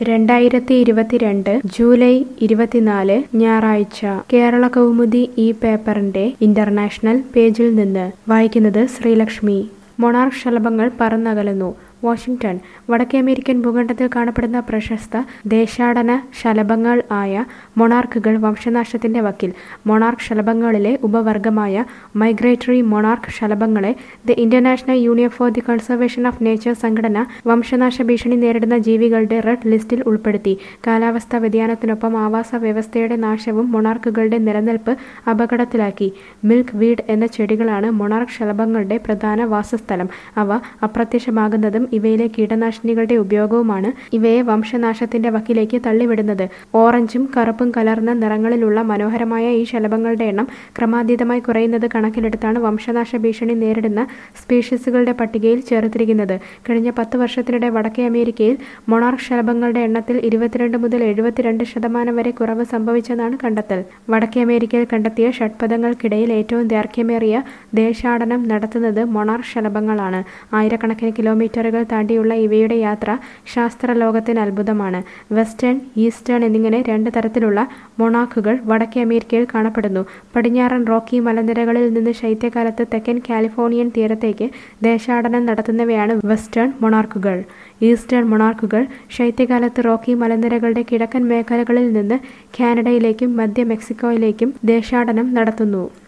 രണ്ടായിരത്തി ഇരുപത്തിരണ്ട് ജൂലൈ ഇരുപത്തിനാല് ഞായറാഴ്ച കേരള കൗമുദി ഈ പേപ്പറിന്റെ ഇന്റർനാഷണൽ പേജിൽ നിന്ന് വായിക്കുന്നത് ശ്രീലക്ഷ്മി മൊണാർക്ക് ശലഭങ്ങൾ പറന്നകലുന്നു വാഷിംഗ്ടൺ വടക്കേ അമേരിക്കൻ ഭൂഖണ്ഡത്തിൽ കാണപ്പെടുന്ന പ്രശസ്ത ദേശാടന ശലഭങ്ങൾ ആയ മൊണാർക്കുകൾ വംശനാശത്തിന്റെ വക്കിൽ മൊണാർക്ക് ശലഭങ്ങളിലെ ഉപവർഗമായ മൈഗ്രേറ്ററി മൊണാർക്ക് ശലഭങ്ങളെ the International Union for the Conservation of Nature സംഘടന വംശനാശ ഭീഷണി നേരിടുന്ന ജീവികളുടെ റെഡ് ലിസ്റ്റിൽ ഉൾപ്പെടുത്തി കാലാവസ്ഥാ വ്യതിയാനത്തിനൊപ്പം ആവാസ വ്യവസ്ഥയുടെ നാശവും മൊണാർക്കുകളുടെ നിലനിൽപ്പ് അപകടത്തിലാക്കി മിൽക്ക് വീഡ് എന്ന ചെടികളാണ് മൊണാർക്ക് ശലഭങ്ങളുടെ പ്രധാന വാസസ്ഥലം അവ അപ്രത്യക്ഷമാകുന്നതും ഇവയിലെ കീടനാശിനികളുടെ ഉപയോഗവുമാണ് ഇവയെ വംശനാശത്തിന്റെ വക്കിലേക്ക് തള്ളിവിടുന്നത് ഓറഞ്ചും കറുപ്പും കലർന്ന നിറങ്ങളിലുള്ള മനോഹരമായ ഈ ശലഭങ്ങളുടെ എണ്ണം ക്രമാതീതമായി കുറയുന്നത് കണക്കിലെടുത്താണ് വംശനാശ ഭീഷണി നേരിടുന്ന സ്പീഷീസുകളുടെ പട്ടികയിൽ ചേർത്തിരിക്കുന്നത് കഴിഞ്ഞ പത്ത് വർഷത്തിനിടെ വടക്കേ അമേരിക്കയിൽ മൊണാർക്ക് ശലഭങ്ങളുടെ എണ്ണത്തിൽ ഇരുപത്തിരണ്ട് മുതൽ എഴുപത്തിരണ്ട് ശതമാനം വരെ കുറവ് സംഭവിച്ചെന്നാണ് കണ്ടെത്തൽ വടക്കേ അമേരിക്കയിൽ കണ്ടെത്തിയ ഷഡ്പഥങ്ങൾക്കിടയിൽ ഏറ്റവും ദൈർഘ്യമേറിയ ദേശാടനം നടത്തുന്നത് മൊണാർക്ക് ശലഭങ്ങളാണ് ആയിരക്കണക്കിന് കിലോമീറ്ററുകൾ താണ്ടിയുള്ള ഇവയുടെ യാത്ര ശാസ്ത്രലോകത്തിന് അത്ഭുതമാണ് വെസ്റ്റേൺ ഈസ്റ്റേൺ എന്നിങ്ങനെ രണ്ട് തരത്തിലുള്ള മൊണാക്കുകൾ വടക്കേ അമേരിക്കയിൽ കാണപ്പെടുന്നു പടിഞ്ഞാറൻ റോക്കി മലനിരകളിൽ നിന്ന് ശൈത്യകാലത്ത് തെക്കൻ കാലിഫോർണിയൻ തീരത്തേക്ക് ദേശാടനം നടത്തുന്നവയാണ് വെസ്റ്റേൺ മൊണാർക്കുകൾ ഈസ്റ്റേൺ മൊണാർക്കുകൾ ശൈത്യകാലത്ത് റോക്കി മലനിരകളുടെ കിഴക്കൻ മേഖലകളിൽ നിന്ന് കാനഡയിലേക്കും മധ്യ മെക്സിക്കോയിലേക്കും ദേശാടനം നടത്തുന്നു